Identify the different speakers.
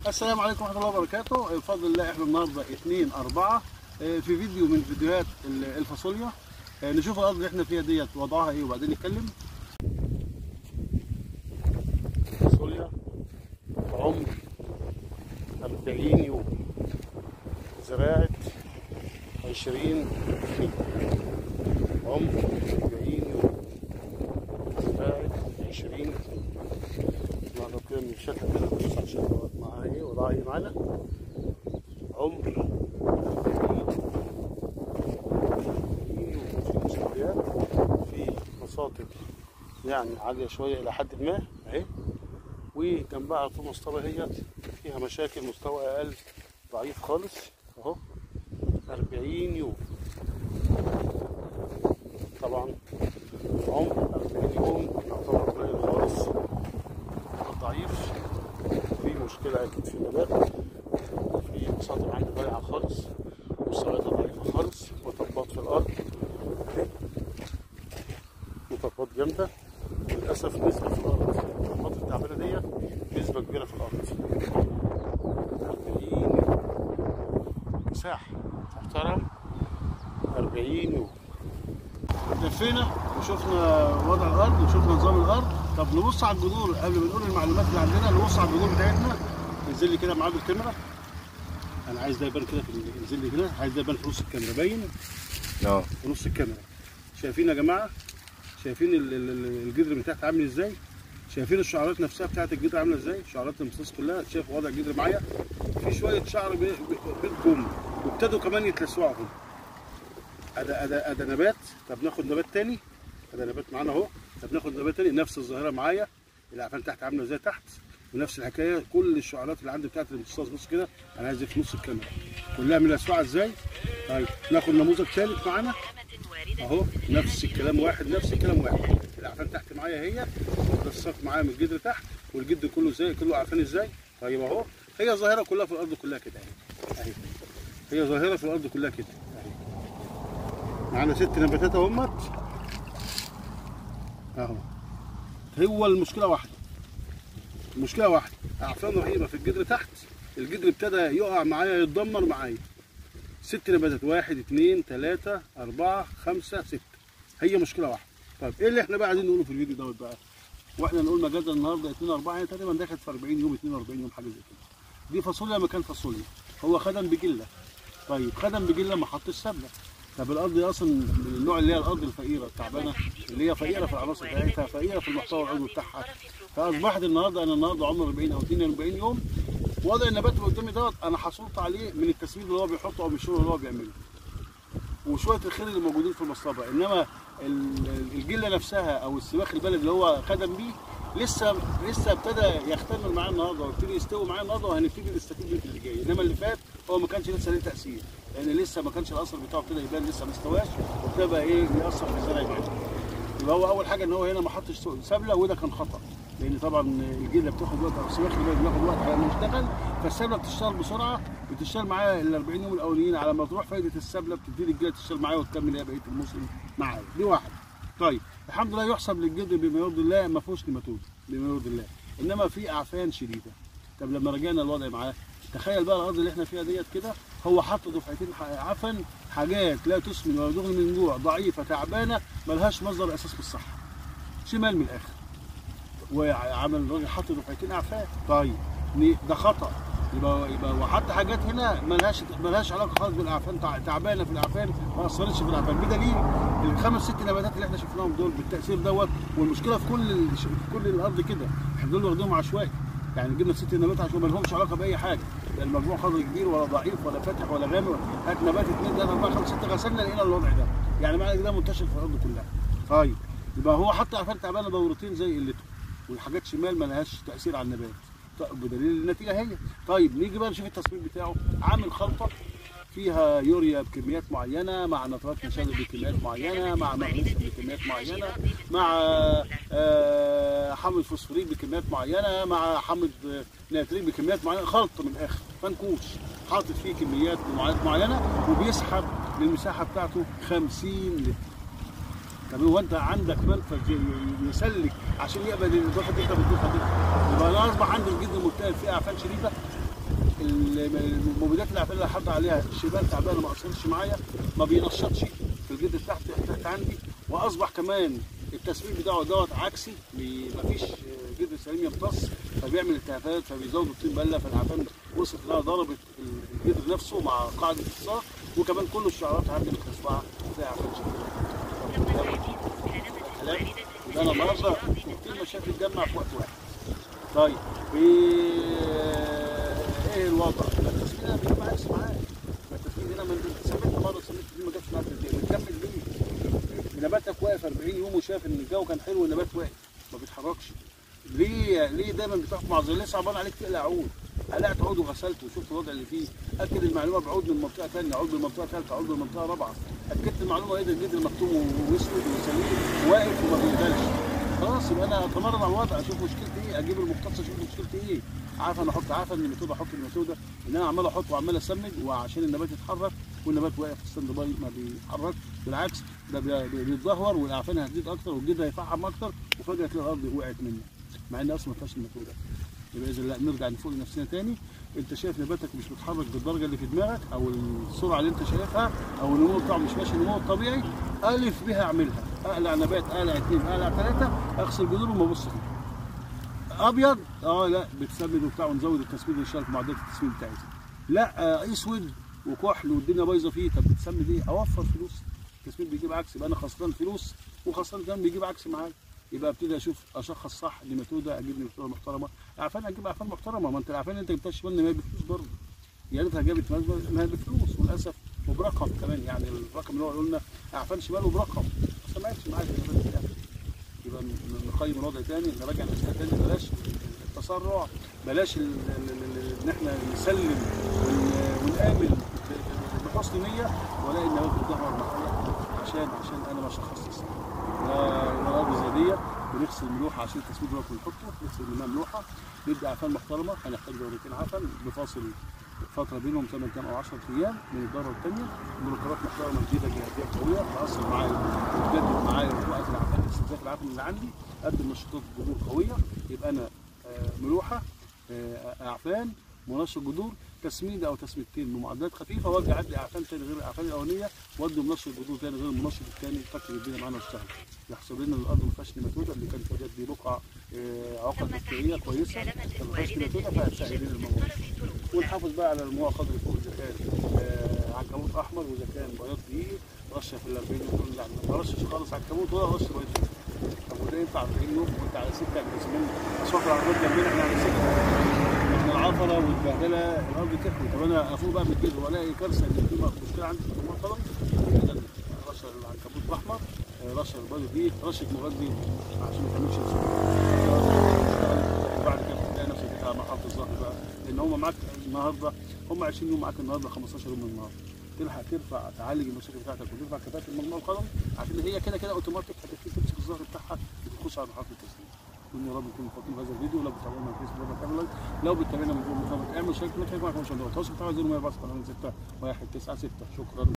Speaker 1: السلام عليكم ورحمه الله وبركاته بفضل الله احنا النهارده 2 4 في فيديو من فيديوهات ال- الفاصوليا آه، نشوف الارض اللي احنا فيها ديت وضعها ايه وبعدين نتكلم فاصوليا عمر 40 يوم زراعه 20 فيل عمر 40 يوم زراعه 20 فيل لو كده من الشكل كده بص على الشكل معاها ايه وضعها ايه معانا عمر في مستويات في مساطب يعني عالية شوية إلى حد ما أهي وجنبها على طول مصطبة هي فيها مشاكل مستوى أقل ضعيف خالص أهو 40 يوم طبعا عمر 40 يوم يعتبر قليل خالص ضعيف في مشكلة أكيد في النبات في مصادر عندي ضايعة خالص مستوياتها ضعيفة خالص مطبات في الأرض مطبات جامدة للأسف نسبة في الأرض المطبات التعبانة ديت نسبة كبيرة في الأرض 40 مساحة محترم 40 يوم لفينا وشفنا وضع الارض وشفنا نظام الارض طب نبص على الجذور قبل ما نقول المعلومات اللي عندنا نبص على الجذور بتاعتنا انزل لي كده معاه بالكاميرا انا عايز ده يبان كده في ال- انزل لي كده عايز ده يبان في نص الكاميرا باين
Speaker 2: اه
Speaker 1: في نص الكاميرا شايفين يا جماعه شايفين ال- ال- ال- الجذر من تحت عامل ازاي شايفين الشعرات نفسها بتاعت الجذر عامله ازاي شعرات الامتصاص كلها شايف وضع الجذر معايا في شويه شعر بي- بي- بينكم وابتدوا كمان يتلسعوا اهو ادا ادا ادا نبات طب ناخد نبات تاني ادا نبات معانا اهو طب ناخد نبات تاني نفس الظاهره معايا الاعفان تحت عامله ازاي تحت ونفس الحكايه كل الشعرات اللي عندي بتاعت الامتصاص بص كده انا عايز في نص الكاميرا كلها ملسوعه ازاي طيب ناخد نموذج ثالث معانا اهو نفس الكلام واحد نفس الكلام واحد الاعفان تحت معايا هي الصف معايا من الجدر تحت والجدر كله ازاي كله عارفين ازاي طيب اهو هي ظاهره كلها في الارض كلها كده اهي اهي هي ظاهره في الارض كلها كده اهي معانا ست نباتات اهمت اهو هو المشكله واحده المشكله واحده اعفان رهيبه في الجدر تحت الجدر ابتدى يقع معايا يتدمر معايا ست نباتات واحد اثنين ثلاثة أربعة خمسة ستة هي مشكلة واحدة طيب ايه اللي احنا بقى عايزين نقوله في الفيديو دوت بقى؟ واحنا نقول مجازا النهارده 2 4 يعني تقريبا دخلت في 40 يوم 42 يوم حاجة زي كده. دي فاصوليا مكان فاصوليا هو خدم بجلة طيب خدم بجلة ما حطش سبلة طب الارض دي اصلا من النوع اللي هي الارض الفقيره التعبانه اللي هي فقيره في العناصر بتاعتها فقيره في المحتوى العضوي بتاعها فاصبحت النهارده انا النهارده عمر 40 او 42 يوم وضع النبات اللي قدامي دوت انا حصلت عليه من التسميد اللي هو بيحطه او من الشغل اللي هو بيعمله وشويه الخير اللي موجودين في المصطبه انما ال- الجله نفسها او السباخ البلد اللي هو خدم بيه لسه لسه ابتدى يختمر معاه النهارده ويبتدي يستوي معاه النهارده وهنبتدي نستفيد منه في اللي جاي انما اللي فات هو ما كانش لسه ليه تاثير لان لسه ما كانش الاثر بتاعه ابتدى يبان لسه ما استواش وابتدى بقى ايه ياثر في الزرع معاه يبقى هو اول حاجه ان هو هنا ما حطش سبله وده كان خطا لان طبعا الجله بتاخد وقت او السباخ البلد بياخد وقت على ما يشتغل فالسبله بتشتغل بسرعه بتشتغل معايا ال 40 يوم الاولانيين على ما تروح فايده السبله بتبتدي الجله تشتغل معايا وتكمل هي بقيه الموسم معايا دي واحد طيب الحمد لله يحسب للجدر بما يرضي الله ما فيهوش نيماتود بما يرضي الله انما في اعفان شديده طب لما رجعنا الوضع معاه تخيل بقى الارض اللي احنا فيها ديت كده هو حط دفعتين ح- عفن حاجات لا تسمن ولا تغني من جوع ضعيفه تعبانه ملهاش مصدر اساس في الصحه شمال من الاخر وعمل الراجل حط دفعتين اعفان طيب ن- ده خطا يبقى يبقى وحط حاجات هنا ملهاش ملهاش علاقه خالص بالاعفان تع- تعبانه في الاعفان ما اثرتش في الاعفان بدليل الخمس ست نباتات اللي احنا شفناهم دول بالتاثير دوت والمشكله في كل ال- في كل الارض كده احنا دول واخدينهم عشوائي يعني جبنا ست نباتات عشان ما لهمش علاقه باي حاجه لا المجموع خضر كبير ولا ضعيف ولا فاتح ولا غامق هات نبات اثنين ثلاثه اربعه خمسه سته غسلنا لقينا الوضع ده يعني معنى كده منتشر في الارض كلها طيب يبقى هو حط اعفان تعبانه دورتين زي قلته والحاجات شمال ما لهاش تاثير على النبات طيب بدليل النتيجه هي طيب نيجي بقى نشوف التصميم بتاعه عامل خلطه فيها يوريا بكميات معينه مع نترات نشادر بكميات معينه مع مغنيسيوم بكميات معينه مع آه، حمض فوسفوريك بكميات معينه مع حمض آه، نيتريك بكميات معينه خلط من الاخر فنكوش حاطط فيه كميات معينه معينه وبيسحب للمساحه بتاعته 50 لتر طب هو انت عندك منفذ ي- يسلك عشان يقبل الضغط اللي انت بتضيفها دي يبقى انا اصبح عندي الجلد الملتهب فيه اعفان شديده المبيدات اللي اللي حط عليها الشبال تعبانه ما اثرتش معايا ما بينشطش في الجلد تحت تحت عندي واصبح كمان التسميم بتاعه دوت عكسي بي- مفيش جلد سليم يمتص فبيعمل التهابات فبيزود الطين بله فالعفان وصلت انها ضربت الجدر نفسه مع قاعده الساق وكمان كل الشعرات عندي متخصصه زي عفان شديد كلام يبقى انا النهارده كتير مشاكل تتجمع في وقت واحد طيب و- ايه الوضع؟ التسمين هنا بيجيب عكس معاك التسمين هنا من سميت مره سميت دي ما جاتش معاك ليه؟ بتكمل ليه؟ نباتك واقف 40 يوم وشايف ان الجو كان حلو والنبات واقف ما بيتحركش ليه ليه دايما بتقف مع ظل ليه صعبان عليك تقلع عود قلعت عود وغسلته وشفت الوضع اللي فيه اكد المعلومه بعود من منطقه ثانيه عود من منطقه ثالثه عود من منطقه رابعه اكدت المعلومه ايه ده الجدر مكتوم واسود وسليم واقف وما بينزلش خلاص يبقى انا اتمرن على الوضع اشوف مشكلتي ايه اجيب المختص اشوف مشكلتي ايه عارف انا احط عارف ان الميثود احط الميثود ان انا عمال احط وعمال اسمج وعشان النبات يتحرك والنبات واقف في ستاند باي ما بيتحركش بالعكس ده بي- بي- بيتدهور والاعفان هتزيد اكتر والجدر هيفحم اكتر وفجاه تلاقي الارض وقعت مني مع ان اصلا ما فيهاش الميثود ده يبقى اذا لا نرجع نفوق لنفسنا تاني انت شايف نباتك مش بيتحرك بالدرجه اللي في دماغك او السرعه اللي انت شايفها او النمو بتاعه مش ماشي النمو الطبيعي الف بها اعملها اقلع نبات اقلع اثنين اقلع ثلاثه اغسل جذور وما ابص فيه ابيض اه لا بتسمد وبتاع ونزود التسميد ونشتغل في معدات التسميد بتاعتي لا آه اسود وكحل والدنيا بايظه فيه طب بتسمد ايه اوفر فلوس التسميد بيجيب عكس يبقى انا خسران فلوس وخسران كمان بيجيب عكس معايا يبقى ابتدي اشوف اشخص صح دي ميثوده اجيب لي ميثوده محترمه اعفان اجيب اعفان محترمه ما انت الاعفان اللي انت جبتها شمال ما هي بفلوس برضه يا ريتها جابت ما هي بفلوس وللاسف وبرقم كمان يعني الرقم اللي هو قلنا اعفان شمال وبرقم ما سمعتش معايا النبات بتاعي. يبقى ن- نقيم الوضع تاني نراجع نفسنا تاني بلاش التسرع بلاش ال- ال- ال- ال- ان احنا نسلم ون- ونآمل ب- بحسن نيه ولا ان بتظهر معايا عشان عشان انا ما شخصتش صح. لا ارض زياديه بنغسل ملوحه عشان التسميد اللي هو بنحطه نغسل منها ملوحه نبدا عفان محترمه هنحتاج دورتين عفن بفاصل فتره بينهم 8 ايام او 10 ايام من الدوره الثانيه بروتوكولات محترمه جديده جهازيه قويه تاثر معايا وتجدد معايا في وقت العفن استنزاف العفن اللي عندي قدم نشاطات جذور قويه يبقى انا آه، ملوحه آه، اعفان منشط جذور تسميده او تسميدتين بمعدلات خفيفه وارجع ادي اعفان تاني غير الاعفان الاولانيه وادي منشط جذور تاني غير المنشط الثاني تكتب الدنيا معانا واشتغل يحصل لنا الارض ما فيهاش نيماتودا اللي كانت وجدت دي بقعه آه، عقد بكتيريه كويسه ما فيهاش نيماتودا فهتساعد لنا الموضوع ونحافظ بقى على المويه خضر فوق اذا كان آه، عنكبوت احمر واذا كان بياض دقيق رشه في ال 40 يوم دول لا ما رشش خالص عنكبوت ولا رش بياض دقيق. طب وده ينفع 40 يوم وانت على سكه جسمين اصوات العربيات جنبنا احنا على سكه احنا العفره والبهدله الارض تحوي طب انا افوق بقى من الجيل والاقي كارثه ان في مشكله عندي في المطر يبقى رشه العنكبوت الاحمر آه، رشه البياض دقيق رشه مغذي عشان ما تعملش بعد كده تلاقي نفسك انت على مرحله الظهر بقى لان هم معاك النهارده هم 20 يوم معاك النهارده 15 يوم من النهارده تلحق ترفع تعالج المشاكل بتاعتك وترفع كفاءه المجموع القدم عشان هي كده كده اوتوماتيك هتبتدي تمسك الظهر بتاعها وتخش على مرحله التسليم كل يا رب نكون فاطين هذا الفيديو لو بتتابعونا على الفيسبوك ولا تعملوا لايك لو بتتابعونا من جوه المطابق اعمل شارك ما تفرق معاكم عشان التواصل بتاعنا 0 1 6 1 9 6 شكرا